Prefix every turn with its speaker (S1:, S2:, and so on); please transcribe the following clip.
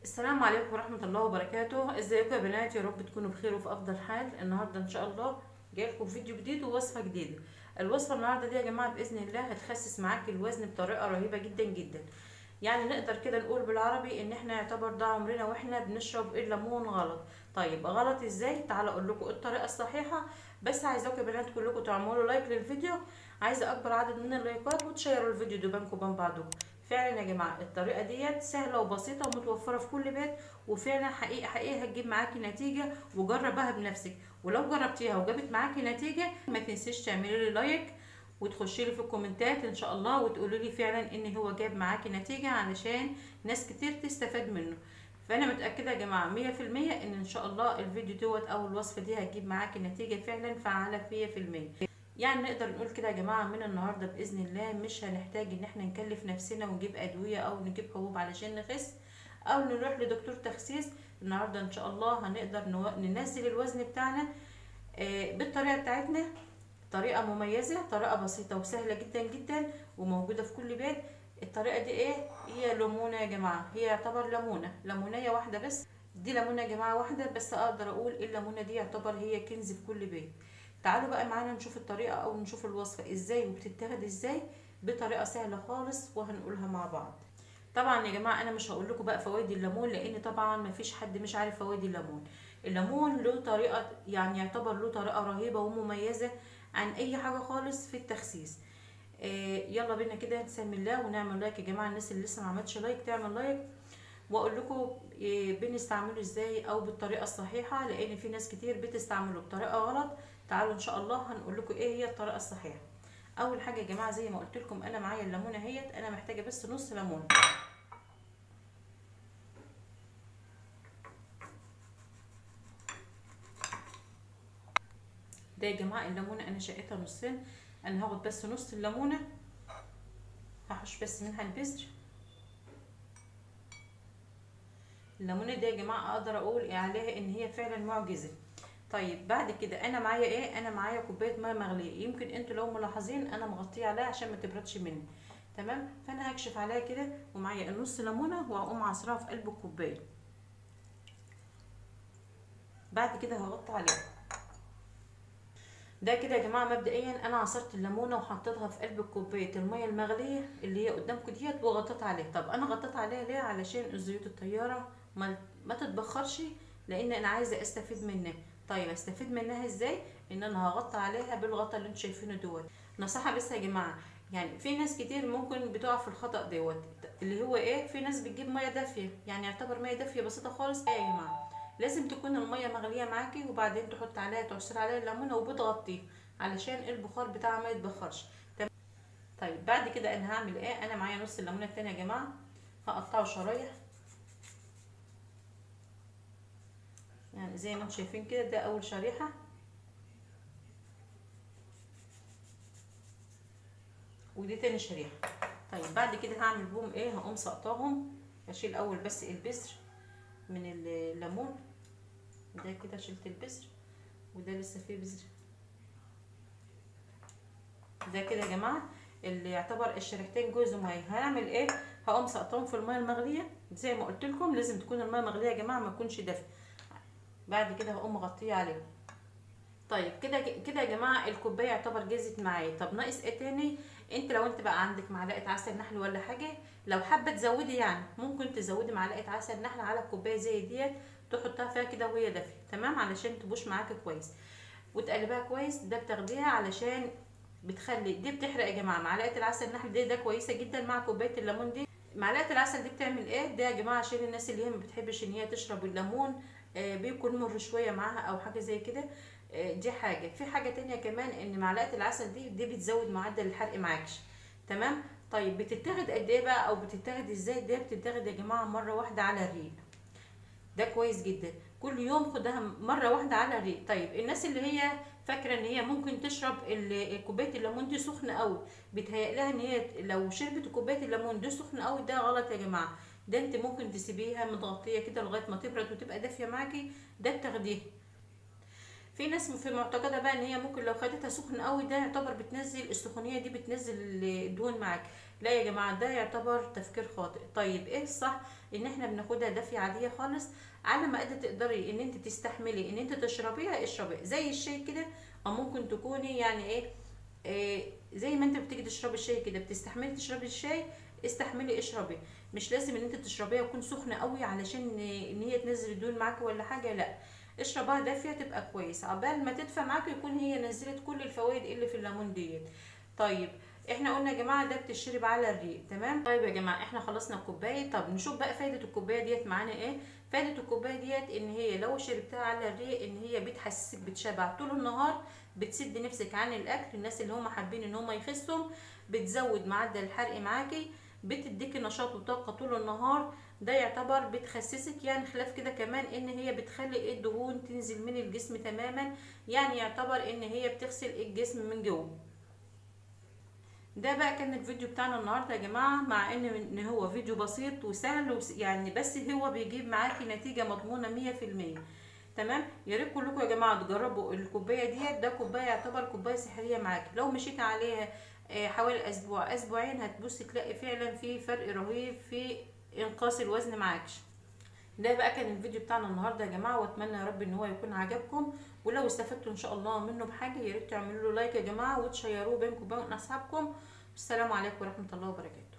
S1: السلام عليكم ورحمة الله وبركاته ازيكم يا بنات يا رب تكونوا بخير وفي افضل حال النهاردة ان شاء الله جايلكم فيديو جديد ووصفة جديدة الوصفة النهاردة دي يا جماعة بإذن الله هتخسس معاكي الوزن بطريقة رهيبة جدا جدا يعني نقدر كده نقول بالعربي ان احنا يعتبر ده عمرنا واحنا بنشرب الليمون غلط طيب غلط ازاي تعالى اقول لكم الطريقة الصحيحة بس عايزاكم يا بنات كلكم تعملوا لايك للفيديو عايزة اكبر عدد من اللايكات وتشيروا الفيديو ده بينكم وبين بعضكم فعلا يا جماعه الطريقه ديت سهله وبسيطه ومتوفره في كل بيت وفعلا حقيقه حقيقه هتجيب معاكي نتيجه وجربها بنفسك ولو جربتيها وجابت معاكي نتيجه ما تنسيش تعملي لي لايك وتخشي لي في الكومنتات ان شاء الله وتقولي لي فعلا ان هو جاب معاكي نتيجه علشان ناس كتير تستفاد منه فانا متاكده يا جماعه مية في المية ان ان شاء الله الفيديو دوت او الوصفه دي هتجيب معاكي نتيجه فعلا فعاله مية في المية يعني نقدر نقول كده يا جماعه من النهارده باذن الله مش هنحتاج ان احنا نكلف نفسنا ونجيب ادويه او نجيب حبوب علشان نخس او نروح لدكتور تخسيس النهارده ان شاء الله هنقدر ننزل الوزن بتاعنا بالطريقه بتاعتنا طريقه مميزه طريقه بسيطه وسهله جدا جدا وموجوده في كل بيت الطريقه دي ايه هي ليمونه يا جماعه هي يعتبر ليمونه ليمونيه واحده بس دي ليمونه يا جماعه واحده بس اقدر اقول الليمونه دي يعتبر هي كنز في كل بيت تعالوا بقى معانا نشوف الطريقة او نشوف الوصفة ازاي وبتتاخد ازاي بطريقة سهلة خالص وهنقولها مع بعض طبعا يا جماعة انا مش هقول لكم بقى فوائد الليمون لان طبعا ما فيش حد مش عارف فوائد الليمون الليمون له طريقة يعني يعتبر له طريقة رهيبة ومميزة عن اي حاجة خالص في التخسيس إيه يلا بينا كده نسمي الله ونعمل لايك يا جماعة الناس اللي لسه ما عملتش لايك تعمل لايك واقول لكم إيه بنستعمله ازاي او بالطريقة الصحيحة لان في ناس كتير بتستعمله بطريقة غلط تعالوا ان شاء الله هنقول لكم ايه هي الطريقه الصحيحه اول حاجه يا جماعه زي ما قلت لكم انا معايا الليمونه اهيت انا محتاجه بس نص ليمونه ده يا جماعه الليمونه انا شقيتها نصين انا هاخد بس نص الليمونه هحش بس منها البذر الليمونه دي يا جماعه اقدر اقول عليها ان هي فعلا معجزه طيب بعد كده انا معايا ايه انا معايا كوبايه ميه مغليه يمكن انتوا لو ملاحظين انا مغطيه عليها عشان ما تبردش مني تمام فانا هكشف عليها كده ومعايا النص ليمونه وهقوم عصرها في قلب الكوبايه بعد كده هغطي عليها ده كده يا جماعه مبدئيا انا عصرت الليمونه وحطيتها في قلب كوبايه الميه المغليه اللي هي قدامكم ديت وغطيت عليها طب انا غطيت عليها ليه علشان الزيوت الطياره ما, ما تتبخرش لان انا عايزه استفيد منها طيب استفيد منها ازاي ان انا هغطي عليها بالغطا اللي انتوا شايفينه دوت نصيحه بس يا جماعه يعني في ناس كتير ممكن بتقع في الخطا دوت اللي هو ايه في ناس بتجيب ميه دافيه يعني يعتبر ميه دافيه بسيطه خالص ايه يا جماعه لازم تكون الميه مغليه معاكي وبعدين تحط عليها تعصر عليها الليمونه وبتغطيه علشان البخار بتاعها ما يتبخرش تمام طيب بعد كده انا هعمل ايه انا معايا نص الليمونه التانية يا جماعه هقطعه شرايح يعني زي ما انتم شايفين كده ده اول شريحة ودي تاني شريحة طيب بعد كده هعمل بهم ايه هقوم سقطاهم اشيل اول بس البذر من الليمون ده كده شلت البذر وده لسه فيه بذر ده كده يا جماعة اللي يعتبر الشريحتين جوز ميه هعمل ايه هقوم سقطاهم في الميه المغلية زي ما قلت لكم لازم تكون الميه مغلية يا جماعة ما تكونش دافية بعد كده هقوم مغطيه عليهم طيب كده كده يا جماعه الكوبايه يعتبر جازت معايا طب ناقص ايه تاني انت لو انت بقى عندك معلقه عسل نحل ولا حاجه لو حابه تزودي يعني ممكن تزودي معلقه عسل نحل على الكوبايه زي ديت تحطها فيها كده وهي دافيه تمام علشان تبوش معاكي كويس وتقلبها كويس ده بتاخديها علشان بتخلي دي بتحرق يا جماعه معلقه العسل النحل دي ده كويسه جدا مع كوبايه الليمون دي معلقه العسل دي بتعمل ايه ده يا جماعه عشان الناس اللي هي ما بتحبش ان هي تشرب الليمون بيكون مر شويه معاها او حاجه زي كده دي حاجه في حاجه تانية كمان ان معلقه العسل دي دي بتزود معدل الحرق معاكش تمام طيب بتتاخد قد ايه بقى او بتتاخد ازاي دي بتتاخد يا جماعه مره واحده على الريق ده كويس جدا كل يوم خدها مره واحده على الريق طيب الناس اللي هي فاكره ان هي ممكن تشرب كوبايه الليمون دي سخنه قوي بيتهيأ لها ان هي لو شربت كوبايه الليمون دي سخنه قوي ده غلط يا جماعه ده انت ممكن تسيبيها متغطيه كده لغايه ما تبرد وتبقى دافيه معاكي ده بتاخديه في ناس في معتقده بقى ان هي ممكن لو خدتها سخن قوي ده يعتبر بتنزل السخونيه دي بتنزل الدهون معاك لا يا جماعه ده يعتبر تفكير خاطئ طيب ايه الصح ان احنا بناخدها دافيه عاديه خالص على ما قد تقدري ان انت تستحملي ان انت تشربيها اشربي زي الشاي كده او ممكن تكوني يعني ايه, إيه زي ما انت بتيجي تشربي الشاي كده بتستحملي تشربي الشاي استحملي اشربي مش لازم ان انت تشربيها تكون سخنه قوي علشان ان هي تنزل الدهون معاكي ولا حاجه لا اشربها دافيه تبقى كويس عقبال ما تدفى معاكي يكون هي نزلت كل الفوائد اللي في الليمون ديت طيب احنا قلنا يا جماعه ده بتشرب على الريق تمام طيب يا جماعه احنا خلصنا الكوبايه طب نشوف بقى فايده الكوبايه ديت معانا ايه فايده الكوبايه ديت ان هي لو شربتها على الريق ان هي بتحسسك بتشبع طول النهار بتسد نفسك عن الاكل الناس اللي هم حابين ان هم يخسوا بتزود معدل الحرق معاكي بتديكي نشاط وطاقه طول النهار ده يعتبر بتخسسك يعني خلاف كده كمان ان هي بتخلي الدهون تنزل من الجسم تماما يعني يعتبر ان هي بتغسل الجسم من جوه ده بقى كان الفيديو بتاعنا النهارده يا جماعه مع ان ان هو فيديو بسيط وسهل يعني بس هو بيجيب معاكي نتيجه مضمونه مية في المية تمام يا ريت كلكم يا جماعه تجربوا الكوبايه ديت ده كوبايه يعتبر كوبايه سحريه معاكي لو مشيت عليها حوالي اسبوع اسبوعين هتبصي تلاقي فعلا في فرق رهيب في انقاص الوزن معاكش ده بقى كان الفيديو بتاعنا النهارده يا جماعه واتمنى يا رب ان هو يكون عجبكم ولو استفدتوا ان شاء الله منه بحاجه يا ريت تعملوا له لايك يا جماعه وتشيروه بينكم وبين اصحابكم والسلام عليكم ورحمه الله وبركاته